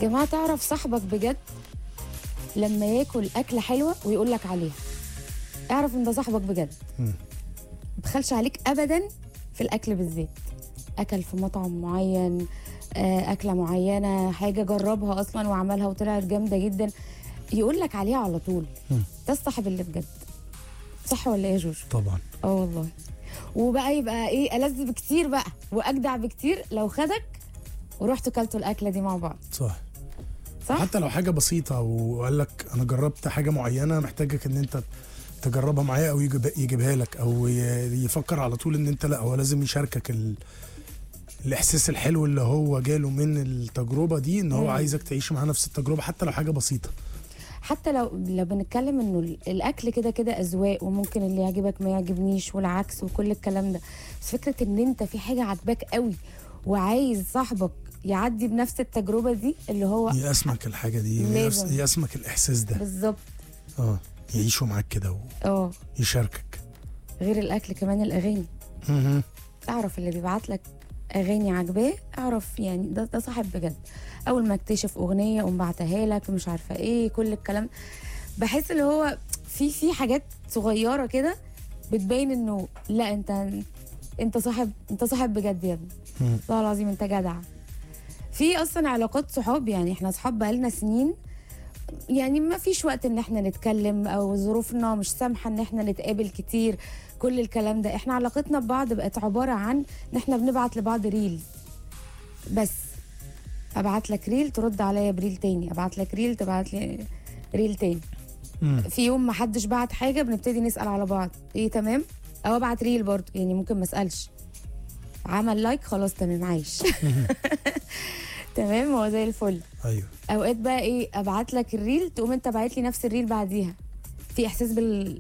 جماعه تعرف صاحبك بجد لما ياكل اكله حلوه ويقول لك عليها اعرف ان ده صاحبك بجد مم. ما بخلش عليك ابدا في الاكل بالذات اكل في مطعم معين آه، اكله معينه حاجه جربها اصلا وعملها وطلعت جامده جدا يقول لك عليها على طول مم. ده الصاحب اللي بجد صح ولا ايه يا جوجو طبعا اه والله وبقى يبقى ايه ألذ بكتير بقى واجدع بكتير لو خدك ورحتوا كلتوا الاكله دي مع بعض صح صح حتى لو حاجه بسيطه وقال لك انا جربت حاجه معينه محتاجك ان انت تجربها معايا او يجيب يجيبها لك او ي- يفكر على طول ان انت لا هو لازم يشاركك ال... الاحساس الحلو اللي هو جاله من التجربه دي ان هو مم. عايزك تعيش معاه نفس التجربه حتى لو حاجه بسيطه حتى لو لو بنتكلم انه ال- الاكل كده كده اذواق وممكن اللي يعجبك ما يعجبنيش والعكس وكل الكلام ده بس فكره ان انت في حاجه عاجباك قوي وعايز صاحبك يعدي بنفس التجربه دي اللي هو يقسمك الحاجه دي لازم. يقسمك الاحساس ده بالظبط اه يعيشوا معاك كده اه ويشاركك غير الاكل كمان الاغاني مهم. اعرف اللي بيبعت لك اغاني عاجباه اعرف يعني ده ده صاحب بجد اول ما اكتشف اغنيه اقوم بعتها لك مش عارفه ايه كل الكلام بحس اللي هو في في حاجات صغيره كده بتبين انه لا انت انت صاحب انت صاحب بجد يا ابني مم. والله العظيم انت جدع في اصلا علاقات صحاب يعني احنا صحاب بقالنا سنين يعني ما فيش وقت ان احنا نتكلم او ظروفنا مش سامحه ان احنا نتقابل كتير كل الكلام ده احنا علاقتنا ببعض بقت عباره عن ان احنا بنبعت لبعض ريل بس ابعت لك ريل ترد عليا بريل تاني ابعت لك ريل تبعت لي ريل تاني مم. في يوم ما حدش بعت حاجه بنبتدي نسال على بعض ايه تمام او ابعت ريل برضه يعني ممكن ما اسالش عمل لايك خلاص تمام عايش تمام هو زي الفل ايوه اوقات بقى ايه ابعت لك الريل تقوم انت باعت لي نفس الريل بعديها في احساس بال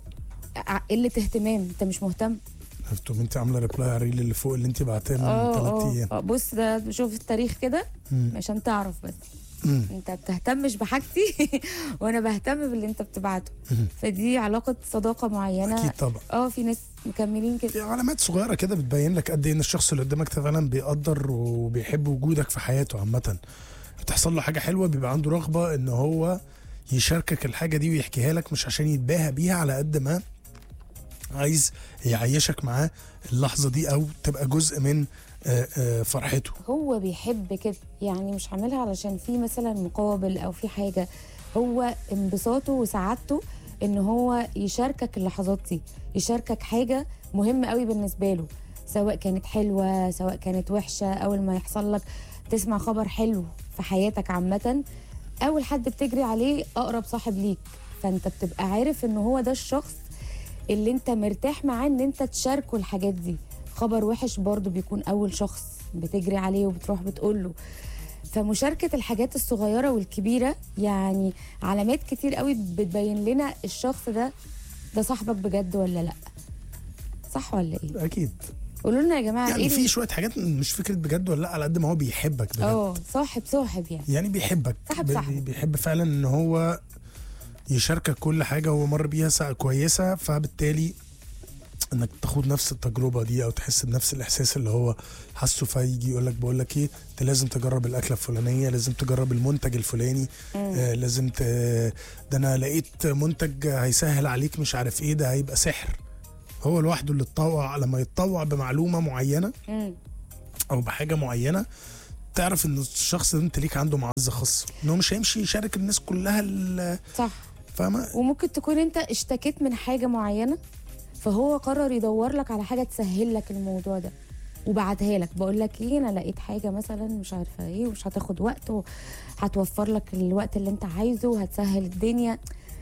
ع- قله اهتمام انت مش مهتم تقوم انت عامله ريبلاي على الريل اللي فوق اللي انت بعتها من ثلاث ايام اه بص ده شوف التاريخ كده مم. عشان تعرف بس مم. انت بتهتمش بحاجتي وانا بهتم باللي انت بتبعته فدي علاقه صداقه معينه اكيد طبعا اه في ناس مكملين في كده علامات صغيره كده بتبين لك قد ايه ان الشخص اللي قدامك ده فعلا بيقدر وبيحب وجودك في حياته عامه بتحصل له حاجه حلوه بيبقى عنده رغبه ان هو يشاركك الحاجه دي ويحكيها لك مش عشان يتباهى بيها على قد ما عايز يعيشك معاه اللحظه دي او تبقى جزء من آه، آه، فرحته هو بيحب كده يعني مش عاملها علشان في مثلا مقابل او في حاجه هو انبساطه وسعادته ان هو يشاركك اللحظات دي يشاركك حاجه مهمه قوي بالنسبه له سواء كانت حلوه سواء كانت وحشه اول ما يحصل لك تسمع خبر حلو في حياتك عامه اول حد بتجري عليه اقرب صاحب ليك فانت بتبقى عارف ان هو ده الشخص اللي انت مرتاح معاه ان انت تشاركه الحاجات دي خبر وحش برضه بيكون اول شخص بتجري عليه وبتروح بتقول له فمشاركة الحاجات الصغيرة والكبيرة يعني علامات كتير قوي بتبين لنا الشخص ده ده صاحبك بجد ولا لا صح ولا ايه اكيد قولوا لنا يا جماعة يعني ايه في شويه حاجات مش فكره بجد ولا لا على قد ما هو بيحبك بجد اه صاحب صاحب يعني يعني بيحبك صاحب بي- صاحبه. بيحب فعلا ان هو يشاركك كل حاجه هو مر بيها ساعة كويسه فبالتالي انك تاخد نفس التجربه دي او تحس بنفس الاحساس اللي هو حاسه فيجي يقول لك بقول لك ايه انت لازم تجرب الاكله الفلانيه لازم تجرب المنتج الفلاني آه لازم ت... ده انا لقيت منتج هيسهل عليك مش عارف ايه ده هيبقى سحر هو لوحده اللي اتطوع لما يتطوع بمعلومه معينه مم. او بحاجه معينه تعرف ان الشخص ده انت ليك عنده معزه خاصه ان هو مش هيمشي يشارك الناس كلها ال- صح فاهمه وممكن تكون انت اشتكيت من حاجة معينة فهو قرر يدور لك على حاجة تسهل لك الموضوع ده وبعتها لك بقول لك ايه انا لقيت حاجة مثلا مش عارفة ايه ومش هتاخد وقت وهتوفر لك الوقت اللي انت عايزه وهتسهل الدنيا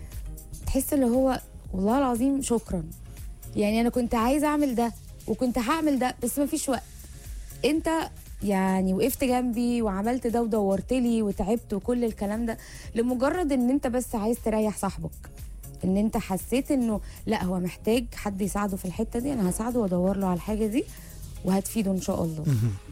تحس اللي هو والله العظيم شكرا يعني انا كنت عايزة اعمل ده وكنت هعمل ده بس مفيش وقت انت يعني وقفت جنبي وعملت ده ودورت لي وتعبت وكل الكلام ده لمجرد ان انت بس عايز تريح صاحبك ان انت حسيت انه لا هو محتاج حد يساعده في الحته دي انا هساعده وادور له على الحاجه دي وهتفيده ان شاء الله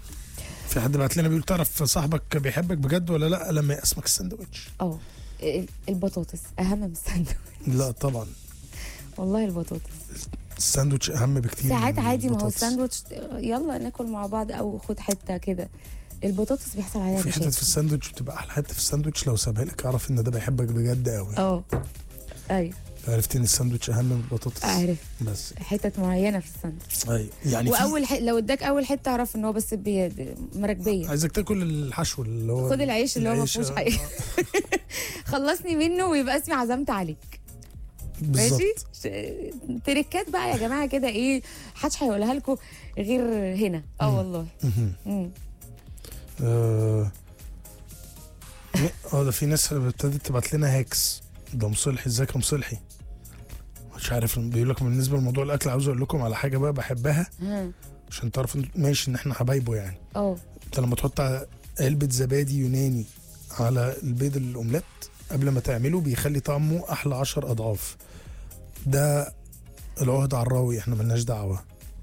في حد بعت لنا بيقول تعرف صاحبك بيحبك بجد ولا لا لما يقسمك الساندوتش اه ال- البطاطس اهم من الساندوتش لا طبعا والله البطاطس الساندوتش اهم بكتير ساعات من عادي ما هو البطاطس. الساندوتش يلا ناكل مع بعض او خد حته كده البطاطس بيحصل عليها في حتت مشاكل في الساندوتش بتبقى احلى حته في الساندوتش لو سابها لك اعرف ان ده بيحبك بجد قوي اه ايوه عرفت ان الساندوتش اهم من البطاطس عارف بس حتت معينه في الساندوتش ايوه يعني في واول ح... لو اداك اول حته اعرف ان هو بس بي... مراكبيه عايزك تاكل الحشو اللي هو خد العيش اللي هو ما العيش، فيهوش آه، حاجه خلصني منه ويبقى اسمي عزمت عليك بالظبط ماشي ش- تريكات بقى يا جماعه كده ايه محدش هيقولها لكم غير هنا اه والله مهم. مم. اه آه، ده في ناس ابتدت تبعت لنا هاكس ده مصلحي ازيك يا مصلحي مش عارف بيقول لك بالنسبه لموضوع الاكل عاوز اقول لكم على حاجه بقى بحبها ها. عشان تعرفوا إن- ماشي ان احنا حبايبه يعني اه انت لما تحط ع- علبه زبادي يوناني على البيض الاومليت قبل ما تعمله بيخلي طعمه احلى عشر اضعاف ده العهد على الراوي احنا ملناش دعوه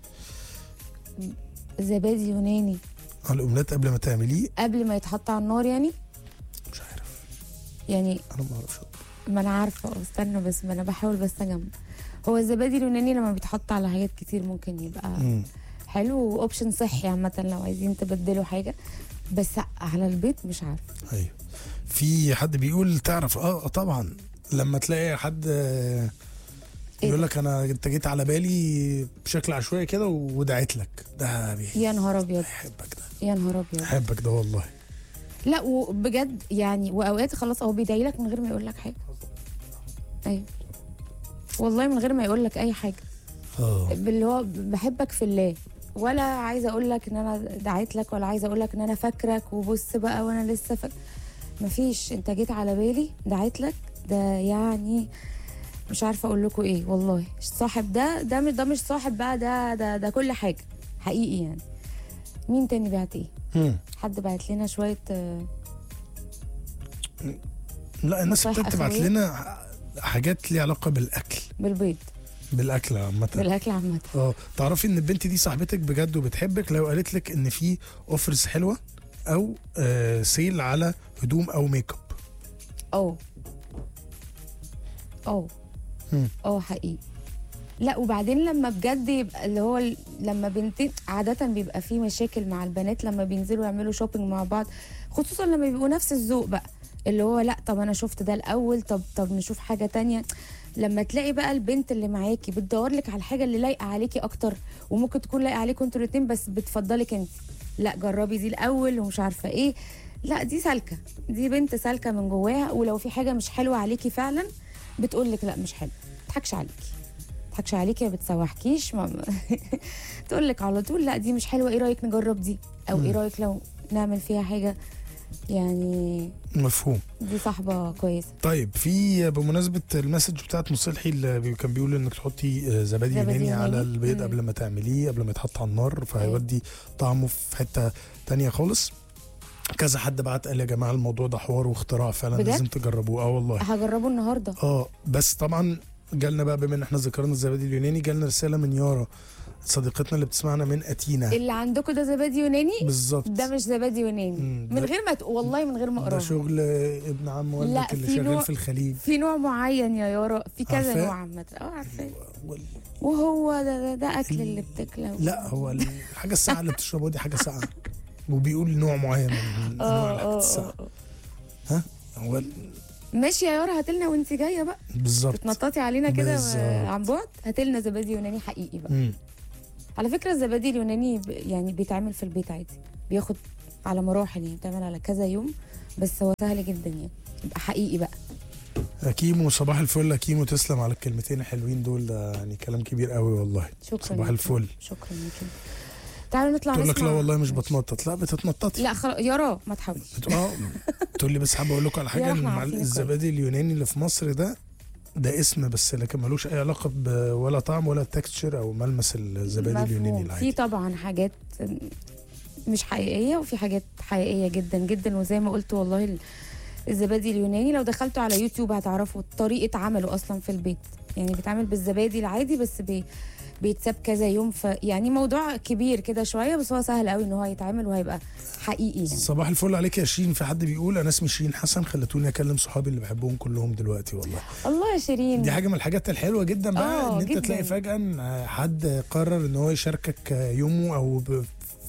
زبادي يوناني على الاومليت قبل ما تعمليه قبل ما يتحط على النار يعني مش عارف يعني انا ما اعرفش ما انا عارفه اه استنى بس ما انا بحاول بس اجمع هو الزبادي اليوناني لما بيتحط على حاجات كتير ممكن يبقى مم. حلو واوبشن صحي عامه لو عايزين تبدلوا حاجه بس على البيت مش عارفه ايوه في حد بيقول تعرف اه طبعا لما تلاقي حد آه، إيه يقول ده؟ لك انا انت جيت على بالي بشكل عشوائي كده ودعيت لك ده بيحبك يا نهار ابيض ده يا نهار ابيض بحبك ده والله لا وبجد يعني واوقات خلاص هو بيدعي لك من غير ما يقول لك حاجه ايوه والله من غير ما يقول لك اي حاجه اه اللي هو بحبك في الله ولا عايزه اقول لك ان انا دعيت لك ولا عايزه اقول لك ان انا فاكرك وبص بقى وانا لسه فاك... مفيش انت جيت على بالي دعيت لك ده يعني مش عارفه اقول لكم ايه والله الصاحب ده ده مش ده مش صاحب بقى ده ده ده كل حاجه حقيقي يعني مين تاني بعت ايه مم. حد بعت لنا شويه آه، لا الناس نصايح ابتدت تبعت أخوية؟ لنا حاجات ليها علاقه بالاكل بالبيض بالاكل عامه بالاكل عامه اه تعرفي ان البنت دي صاحبتك بجد وبتحبك لو قالت لك ان في اوفرز حلوه او آه سيل على هدوم او ميك اب اه اه مم. اه حقيقي لا وبعدين لما بجد يبقى اللي هو ال- لما بنتين عادة بيبقى في مشاكل مع البنات لما بينزلوا يعملوا شوبينج مع بعض خصوصا لما بيبقوا نفس الذوق بقى اللي هو لا طب انا شفت ده الاول طب طب نشوف حاجة تانية لما تلاقي بقى البنت اللي معاكي بتدور لك على الحاجة اللي لايقة عليكي اكتر وممكن تكون لايقة عليكم انتوا الاتنين بس بتفضلك انت لا جربي دي الاول ومش عارفة ايه لا دي سالكة دي بنت سالكة من جواها ولو في حاجة مش حلوة عليكي فعلا بتقول لك لا مش حلو ما تضحكش عليكي ما تضحكش عليكي ما بتسوحكيش ما تقول لك على طول لا دي مش حلوه ايه رايك نجرب دي او ايه رايك لو نعمل فيها حاجه يعني مفهوم دي صاحبه كويسه طيب في بمناسبه المسج بتاعت مصلحي اللي بي- كان بيقول انك تحطي آه، زبادي زبادي يوناني على يوناني. البيض مم. قبل ما تعمليه قبل ما يتحط على النار فهيودي طعمه في حته تانية خالص كذا حد بعت قال يا جماعه الموضوع ده حوار واختراع فعلا بجد؟ لازم تجربوه اه والله هجربه النهارده اه بس طبعا جالنا بقى بما ان احنا ذكرنا الزبادي اليوناني جالنا رساله من يارا صديقتنا اللي بتسمعنا من اتينا اللي عندكم ده زبادي يوناني بالظبط ده مش زبادي يوناني مم، من ده- غير ما تق... والله من غير ما ده اقراها شغل ابن عم والدك لا، اللي في شغال نوع- في الخليج في نوع معين يا يارا في كذا عارفاه؟ نوع عامه اه عارفاه وال- وهو ده ده, ده اكل اللي بتاكله لا هو الحاجه الساعه اللي بتشربها دي حاجه ساقعه وبيقول نوع معين من انواع اه الاكل اه الساقعه اه ها هو ال- ماشي يا يارا هاتلنا وانت جايه بقى بالظبط بتنططي علينا كده بالظبط. عن بعد هاتلنا زبادي يوناني حقيقي بقى مم. على فكره الزبادي اليوناني ب- يعني بيتعمل في البيت عادي بياخد على مراحل يعني بيتعمل على كذا يوم بس هو سهل جدا يعني يبقى حقيقي بقى يا كيمو صباح الفل يا كيمو تسلم على الكلمتين الحلوين دول ده يعني كلام كبير قوي والله شكرا صباح يا الفل شكرا ليكي تعالوا نطلع تقول لك لا نسمع- والله مش ماشي. بتنطط لا بتتنططي لا خلاص يارا ما تحاولش بت- اه تقول لي بس حابب اقول لكم على حاجه يا ان احنا مع عارفين الزبادي اليوناني اللي في مصر ده ده اسم بس لكن ملوش اي علاقه ب- ولا طعم ولا تكستشر او ملمس الزبادي اليوناني مفهوم. في العادي طبعا حاجات مش حقيقيه وفي حاجات حقيقيه جدا جدا وزي ما قلت والله ال- الزبادي اليوناني لو دخلتوا على يوتيوب هتعرفوا طريقه عمله اصلا في البيت يعني بيتعمل بالزبادي العادي بس بي بيتساب كذا يوم ف يعني موضوع كبير كده شويه بس هو سهل قوي ان هو يتعمل وهيبقى حقيقي يعني صباح الفل عليك يا شيرين في حد بيقول انا اسمي شيرين حسن خلتوني اكلم صحابي اللي بحبهم كلهم دلوقتي والله الله يا شيرين دي حاجه من الحاجات الحلوه جدا بقى آه، ان انت جداً. تلاقي فجاه إن حد قرر ان هو يشاركك يومه او ب-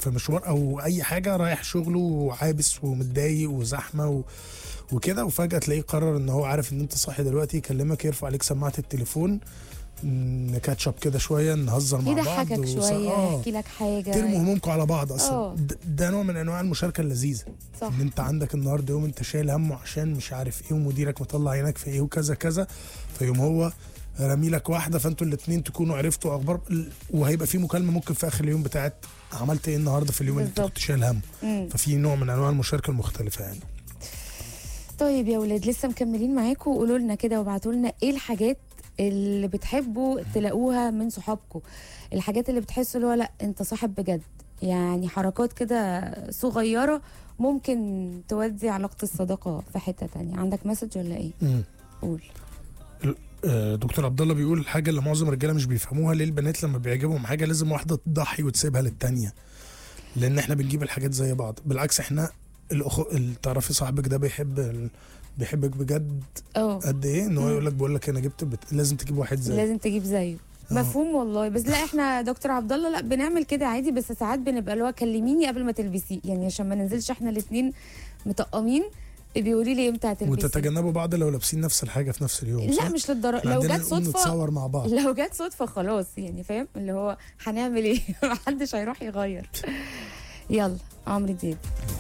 في مشوار او اي حاجه رايح شغله وعابس ومتضايق وزحمه و... وكده وفجاه تلاقيه قرر ان هو عارف ان انت صاحي دلوقتي يكلمك يرفع عليك سماعه التليفون نكاتشب كده شويه نهزر مع بعض يضحكك وص- شويه آه. يحكي لك حاجه ترموا همومكم على بعض اصلا آه. د- ده نوع من انواع المشاركه اللذيذه صح ان انت عندك النهارده يوم انت شايل همه عشان مش عارف ايه ومديرك مطلع عينك في ايه وكذا كذا فيوم هو رمي لك واحده فانتوا الاثنين تكونوا عرفتوا اخبار وهيبقى في مكالمه ممكن في اخر اليوم بتاعت عملت ايه النهارده في اليوم اللي انت بالظبط. كنت شايل همه مم. ففي نوع من انواع المشاركه المختلفه يعني طيب يا ولاد لسه مكملين معاكم وقولوا لنا كده وابعتوا لنا ايه الحاجات اللي بتحبوا تلاقوها من صحابكم الحاجات اللي بتحسوا اللي هو لا انت صاحب بجد يعني حركات كده صغيره ممكن تودي علاقه الصداقه في حته تانية عندك مسج ولا ايه مم. قول آه، دكتور عبد الله بيقول الحاجه اللي معظم الرجاله مش بيفهموها ليه البنات لما بيعجبهم حاجه لازم واحده تضحي وتسيبها للتانيه لان احنا بنجيب الحاجات زي بعض بالعكس احنا الأخو... ال- تعرفي صاحبك ده بيحب ال... بيحبك بجد اه قد ايه ان هو مم. يقول لك بقول لك انا جبت بت... لازم تجيب واحد زي لازم تجيب زيه آه. مفهوم والله بس لا احنا دكتور عبد الله لا بنعمل كده عادي بس ساعات بنبقى اللي هو كلميني قبل ما تلبسيه يعني عشان ما ننزلش احنا الاثنين مطقمين بيقولي لي امتى هتلبسي وتتجنبوا بعض لو لابسين نفس الحاجه في نفس اليوم لا صح؟ مش للدرجه إحنا لو عندنا جت نقوم صدفه نتصور مع بعض لو جت صدفه خلاص يعني فاهم اللي هو هنعمل ايه محدش هيروح يغير يلا عمرو دياب